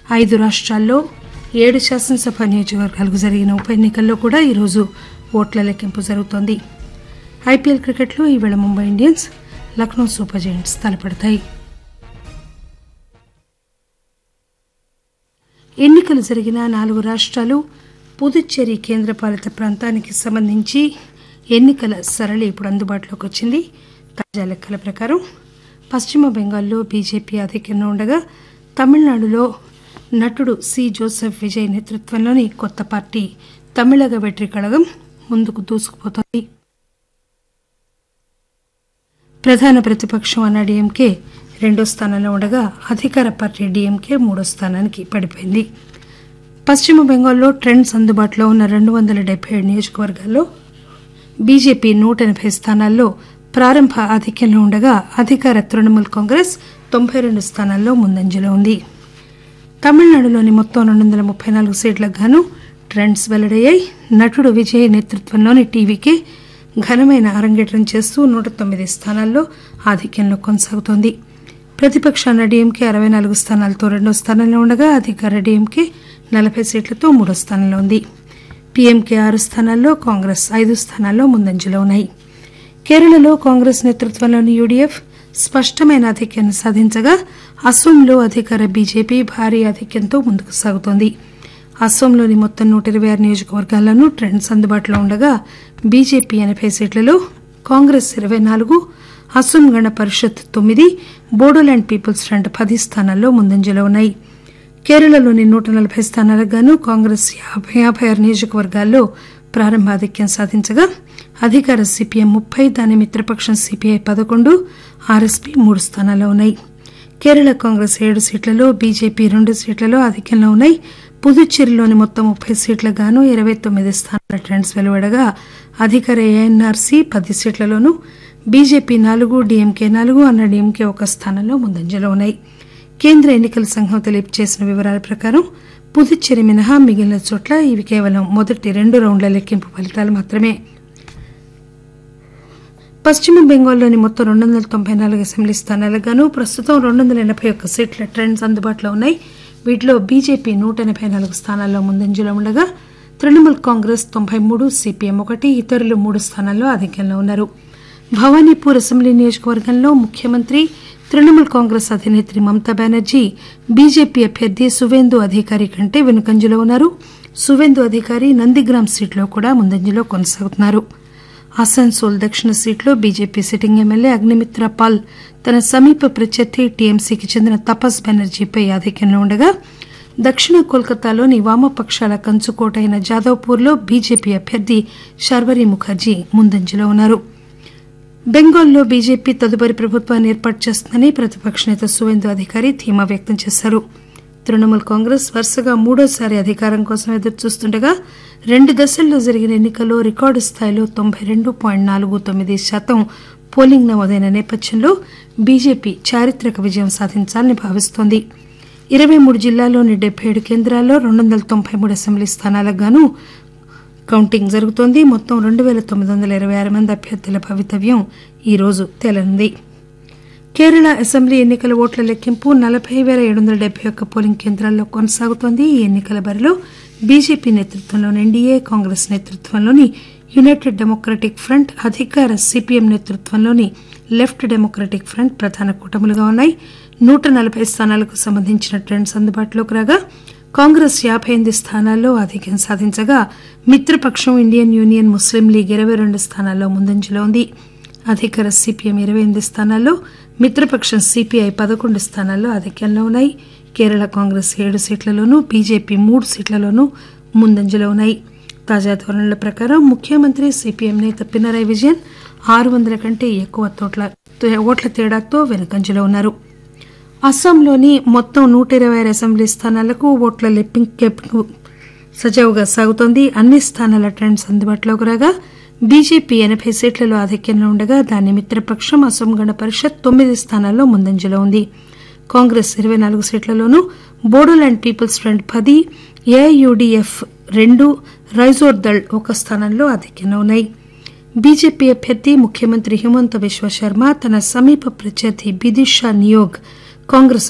ఐదు రాష్ట్రాల్లో ఏడు శాసనసభ నియోజకవర్గాలకు జరిగిన ఉప ఎన్నికల్లో కూడా ఈరోజు ఓట్ల లెక్కింపు జరుగుతోంది ఐపీఎల్ క్రికెట్లో ఈవేళ Mumbai Indians Lucknow super giants తలపడతాయి ఎన్నికలు జరిగిన నాలుగు రాష్ట్రాలు పుదుచ్చేరి కేంద్రపాలిత ప్రాంతానికి సంబంధించి ఎన్నికల సరళి ఇప్పుడు అందుబాటులోకి వచ్చింది తాజా లెక్కల ప్రకారం పశ్చిమ బెంగాల్లో బీజేపీ ఆధిక్యంలో ఉండగా తమిళనాడులో నటుడు సి జోసెఫ్ విజయ్ నేతృత్వంలోని కొత్త పార్టీ తమిళగ వెట్రి కళగం ముందుకు దూసుకుపోతోంది ప్రధాన ప్రతిపక్షం అన్న డీఎంకే రెండో స్థానంలో ఉండగా అధికార పార్టీ డీఎంకే మూడో స్థానానికి పడిపోయింది పశ్చిమ బెంగాల్లో ట్రెండ్స్ అందుబాటులో ఉన్న రెండు వందల డెబ్బై ఏడు నియోజకవర్గాల్లో బీజేపీ నూట ఎనభై స్థానాల్లో ప్రారంభ ఆధిక్యంలో ఉండగా అధికార తృణమూల్ కాంగ్రెస్ తొంభై రెండు స్థానాల్లో ముందంజలో ఉంది తమిళనాడులోని మొత్తం రెండు వందల ముప్పై నాలుగు సీట్లకు గాను ట్రెండ్స్ వెల్లడయ్యాయి నటుడు విజయ్ నేతృత్వంలోని టీవీకే ఘనమైన అరంగేట్రం చేస్తూ నూట తొమ్మిది స్థానాల్లో ఆధిక్యంలో కొనసాగుతోంది ప్రతిపక్షాన డీఎంకే అరవై నాలుగు స్థానాలతో రెండో స్థానంలో ఉండగా అధికార డీఎంకే నలభై సీట్లతో మూడో స్థానంలో ఉంది పీఎంకే ఆరు స్థానాల్లో కాంగ్రెస్ ఐదు స్థానాల్లో ముందంజలో ఉన్నాయి కేరళలో కాంగ్రెస్ నేతృత్వంలోని యూడీఎఫ్ స్పష్టమైన ఆధిక్యాన్ని సాధించగా అస్సోంలో అధికార బీజేపీ భారీ ఆధిక్యంతో ముందుకు సాగుతోంది అస్సోంలోని మొత్తం నూట ఇరవై ఆరు నియోజకవర్గాల్లోనూ ట్రెండ్స్ అందుబాటులో ఉండగా బీజేపీ ఎనభై సీట్లలో కాంగ్రెస్ ఇరవై నాలుగు అస్సోం గణ పరిషత్ తొమ్మిది బోడోల్యాండ్ పీపుల్స్ ఫ్రంట్ పది స్థానాల్లో ముందంజలో ఉన్నాయి కేరళలోని నూట నలభై స్థానాలకు గాను కాంగ్రెస్ యాభై యాభై ఆరు నియోజకవర్గాల్లో ప్రారంభ ఆధిక్యం సాధించగా అధికార సిపిఎం ముప్పై దాని మిత్రపక్షం సిపిఐ పదకొండు ఆర్ఎస్పీ మూడు స్థానాల్లో ఉన్నాయి కేరళ కాంగ్రెస్ ఏడు సీట్లలో బీజేపీ రెండు సీట్లలో ఆధిక్యంలో ఉన్నాయి పుదుచ్చేరిలోని మొత్తం ముప్పై సీట్లకు గాను ఇరవై తొమ్మిది స్థానాల ట్రెండ్స్ వెలువడగా అధికార ఏఎన్ఆర్సీ పది సీట్లలోనూ బీజేపీ నాలుగు డీఎంకే నాలుగు అన్న డీఎంకే ఒక స్థానంలో ముందంజలో ఉన్నాయి కేంద్ర ఎన్నికల సంఘం తెలియజేసిన వివరాల ప్రకారం పుదుచ్చేరి మినహా మిగిలిన చోట్ల ఇవి కేవలం మొదటి రెండు రౌండ్ల లెక్కింపు ఫలితాలు మాత్రమే పశ్చిమ బెంగాల్లోని మొత్తం రెండు వందల తొంభై నాలుగు అసెంబ్లీ స్థానాలకు గాను ప్రస్తుతం రెండు వందల ఎనభై ఒక్క సీట్ల ట్రెండ్స్ అందుబాటులో ఉన్నాయి వీటిలో బీజేపీ నూట ఎనభై నాలుగు స్థానాల్లో ముందంజలో ఉండగా తృణమూల్ కాంగ్రెస్ తొంభై మూడు సిపిఎం ఒకటి ఇతరులు మూడు స్థానాల్లో ఆధిక్యంలో ఉన్నారు భవానీపూర్ అసెంబ్లీ నియోజకవర్గంలో ముఖ్యమంత్రి తృణమూల్ కాంగ్రెస్ అధినేత్రి మమతా బెనర్జీ బీజేపీ అభ్యర్థి సువేందు అధికారి కంటే వెనుకంజలో ఉన్నారు సువేందు అధికారి నందిగ్రామ్ సీట్లో కూడా ముందంజలో కొనసాగుతున్నారు అసన్సోల్ దక్షిణ సీట్లో BJP sitting MLA Agnimitra Paul తన సమీప ప్రత్యర్థి టీఎంసీకి చెందిన తపస్ బెనర్జీపై ఆధిక్యంలో ఉండగా దక్షిణ కోల్కతాలోని వామపక్షాల కంచుకోట అయిన జాదవ్పూర్లో బీజేపీ అభ్యర్థి శర్వరి ముఖర్జీ ముందంజలో ఉన్నారు బెంగాల్లో బీజేపీ తదుపరి ప్రభుత్వాన్ని ఏర్పాటు చేస్తుందని ప్రతిపక్ష నేత సువేందు అధికారి ధీమా వ్యక్తం చేశారు తృణమూల్ కాంగ్రెస్ వరుసగా మూడోసారి అధికారం కోసం ఎదురుచూస్తుండగా రెండు దశల్లో జరిగిన ఎన్నికల్లో రికార్డు స్థాయిలో తొంభై రెండు పాయింట్ నాలుగు తొమ్మిది శాతం పోలింగ్ నమోదైన నేపథ్యంలో బీజేపీ చారిత్రక విజయం సాధించాలని భావిస్తోంది ఇరవై మూడు జిల్లాల్లోని డెబ్బై ఏడు కేంద్రాల్లో రెండు వందల తొంభై మూడు అసెంబ్లీ స్థానాలకు గాను కౌంటింగ్ జరుగుతోంది మొత్తం రెండు పేల తొమ్మిది వందల ఇరవై ఆరు మంది అభ్యర్థుల భవితవ్యం ఈ రోజు తేలనుంది కేరళ అసెంబ్లీ ఎన్నికల ఓట్ల లెక్కింపు నలభై పేల ఏడు వందల డెబ్బై ఒక్క పోలింగ్ కేంద్రాల్లో కొనసాగుతోంది ఈ ఎన్నికల బరిలో బీజేపీ నేతృత్వంలోని ఎన్డీఏ కాంగ్రెస్ నేతృత్వంలోని యునైటెడ్ డెమోక్రటిక్ ఫ్రంట్ అధికార సిపిఎం నేతృత్వంలోని లెఫ్ట్ డెమోక్రటిక్ ఫ్రంట్ ప్రధాన కూటములుగా ఉన్నాయి నూట నలభై స్థానాలకు సంబంధించిన ట్రెండ్స్ అందుబాటులోకి రాగా కాంగ్రెస్ యాబై ఎనిమిది స్థానాల్లో ఆధిక్యం సాధించగా మిత్రపక్షం ఇండియన్ యూనియన్ ముస్లిం లీగ్ ఇరవై రెండు స్థానాల్లో ముందంజలో ఉంది అధికార సిపిఎం ఇరవై ఎనిమిది స్థానాల్లో మిత్రపక్షం సిపిఐ పదకొండు స్థానాల్లో ఆధిక్యంలో ఉన్నాయి కేరళ కాంగ్రెస్ ఏడు సీట్లలోనూ బీజేపీ మూడు సీట్లలోనూ ముందంజలో ఉన్నాయి తాజా ధోరణుల ప్రకారం ముఖ్యమంత్రి సిపిఎం నేత పినరయ్ విజయన్ ఆరు వందల కంటే ఎక్కువ తోట్ల ఓట్ల తేడాతో వెనుకంజలో ఉన్నారు అస్సాంలోని మొత్తం నూట ఇరవై ఆరు అసెంబ్లీ స్థానాలకు ఓట్ల లెక్కింపు సజావుగా సాగుతోంది అన్ని స్థానాల ట్రెండ్స్ అందుబాటులోకి రాగా బీజేపీ ఎనభై సీట్లలో ఆధిక్యంలో ఉండగా దాని మిత్రపక్షం అసోం గణ పరిషత్ తొమ్మిది స్థానాల్లో ముందంజలో ఉంది కాంగ్రెస్ ఇరవై నాలుగు సీట్లలోనూ బోడోల్యాండ్ పీపుల్స్ ఫ్రంట్ పది ఏఐయుడిఎఫ్ రెండు రైజోర్ దళ్ ఒక స్థానంలో ఆధిక్యంలో ఉన్నాయి బీజేపీ అభ్యర్థి ముఖ్యమంత్రి హిమంత బిశ్వ శర్మ తన సమీప ప్రత్యర్థి బిదిషా నియోగ్ కాంగ్రెస్